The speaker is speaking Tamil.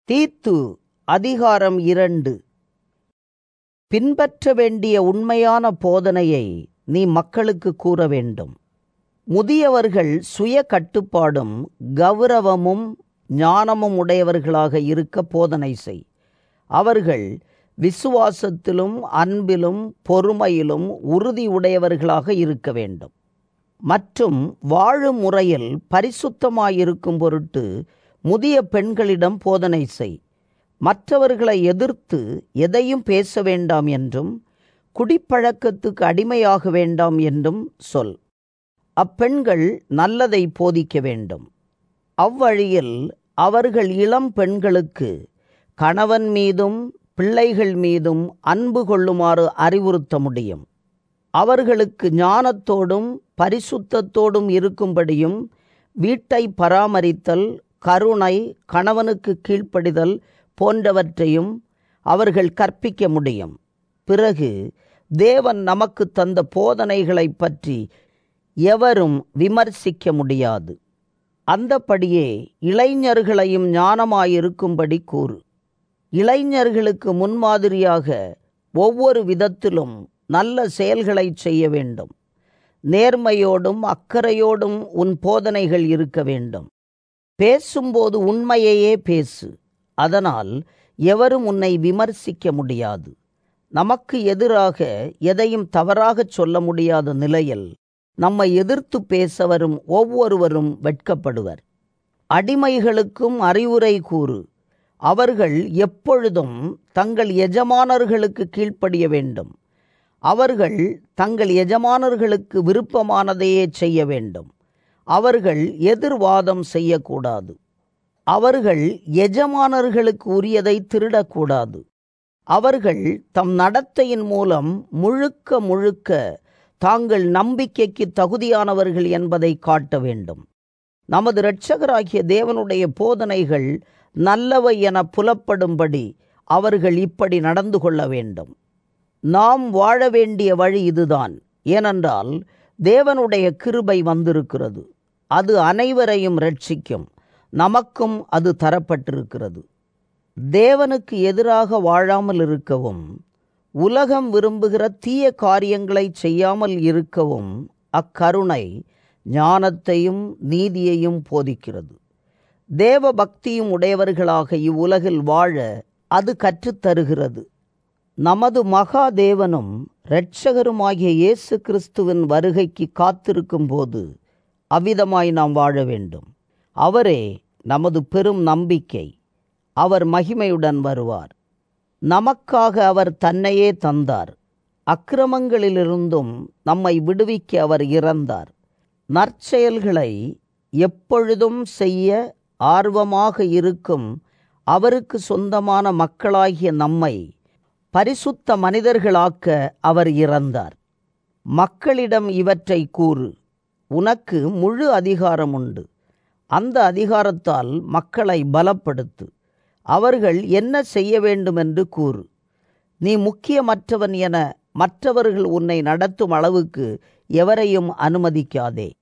தீத்து அதிகாரம் இரண்டு பின்பற்ற வேண்டிய உண்மையான போதனையை நீ மக்களுக்கு கூற வேண்டும் முதியவர்கள் சுய கட்டுப்பாடும் கௌரவமும் ஞானமும் உடையவர்களாக இருக்க போதனை செய் அவர்கள் விசுவாசத்திலும் அன்பிலும் பொறுமையிலும் உறுதி உடையவர்களாக இருக்க வேண்டும் மற்றும் வாழும் முறையில் பரிசுத்தமாயிருக்கும் பொருட்டு முதிய பெண்களிடம் போதனை செய் மற்றவர்களை எதிர்த்து எதையும் பேச வேண்டாம் என்றும் குடிப்பழக்கத்துக்கு அடிமையாக வேண்டாம் என்றும் சொல் அப்பெண்கள் நல்லதை போதிக்க வேண்டும் அவ்வழியில் அவர்கள் இளம் பெண்களுக்கு கணவன் மீதும் பிள்ளைகள் மீதும் அன்பு கொள்ளுமாறு அறிவுறுத்த முடியும் அவர்களுக்கு ஞானத்தோடும் பரிசுத்தத்தோடும் இருக்கும்படியும் வீட்டை பராமரித்தல் கருணை கணவனுக்கு கீழ்ப்படிதல் போன்றவற்றையும் அவர்கள் கற்பிக்க முடியும் பிறகு தேவன் நமக்கு தந்த போதனைகளை பற்றி எவரும் விமர்சிக்க முடியாது அந்தபடியே இளைஞர்களையும் ஞானமாயிருக்கும்படி கூறு இளைஞர்களுக்கு முன்மாதிரியாக ஒவ்வொரு விதத்திலும் நல்ல செயல்களை செய்ய வேண்டும் நேர்மையோடும் அக்கறையோடும் உன் போதனைகள் இருக்க வேண்டும் பேசும்போது உண்மையையே பேசு அதனால் எவரும் உன்னை விமர்சிக்க முடியாது நமக்கு எதிராக எதையும் தவறாகச் சொல்ல முடியாத நிலையில் நம்மை எதிர்த்து பேச வரும் ஒவ்வொருவரும் வெட்கப்படுவர் அடிமைகளுக்கும் அறிவுரை கூறு அவர்கள் எப்பொழுதும் தங்கள் எஜமானர்களுக்கு கீழ்ப்படிய வேண்டும் அவர்கள் தங்கள் எஜமானர்களுக்கு விருப்பமானதையே செய்ய வேண்டும் அவர்கள் எதிர்வாதம் செய்யக்கூடாது அவர்கள் எஜமானர்களுக்கு உரியதை திருடக்கூடாது அவர்கள் தம் நடத்தையின் மூலம் முழுக்க முழுக்க தாங்கள் நம்பிக்கைக்கு தகுதியானவர்கள் என்பதை காட்ட வேண்டும் நமது இரட்சகராகிய தேவனுடைய போதனைகள் நல்லவை என புலப்படும்படி அவர்கள் இப்படி நடந்து கொள்ள வேண்டும் நாம் வாழ வேண்டிய வழி இதுதான் ஏனென்றால் தேவனுடைய கிருபை வந்திருக்கிறது அது அனைவரையும் ரட்சிக்கும் நமக்கும் அது தரப்பட்டிருக்கிறது தேவனுக்கு எதிராக வாழாமல் இருக்கவும் உலகம் விரும்புகிற தீய காரியங்களை செய்யாமல் இருக்கவும் அக்கருணை ஞானத்தையும் நீதியையும் போதிக்கிறது தேவ பக்தியும் உடையவர்களாக இவ்வுலகில் வாழ அது கற்றுத்தருகிறது நமது மகா தேவனும் இரட்சகருமாகிய இயேசு கிறிஸ்துவின் வருகைக்கு காத்திருக்கும் போது அவ்விதமாய் நாம் வாழ வேண்டும் அவரே நமது பெரும் நம்பிக்கை அவர் மகிமையுடன் வருவார் நமக்காக அவர் தன்னையே தந்தார் அக்கிரமங்களிலிருந்தும் நம்மை விடுவிக்க அவர் இறந்தார் நற்செயல்களை எப்பொழுதும் செய்ய ஆர்வமாக இருக்கும் அவருக்கு சொந்தமான மக்களாகிய நம்மை பரிசுத்த மனிதர்களாக்க அவர் இறந்தார் மக்களிடம் இவற்றை கூறு உனக்கு முழு அதிகாரம் உண்டு அந்த அதிகாரத்தால் மக்களை பலப்படுத்து அவர்கள் என்ன செய்ய வேண்டுமென்று கூறு நீ முக்கியமற்றவன் என மற்றவர்கள் உன்னை நடத்தும் அளவுக்கு எவரையும் அனுமதிக்காதே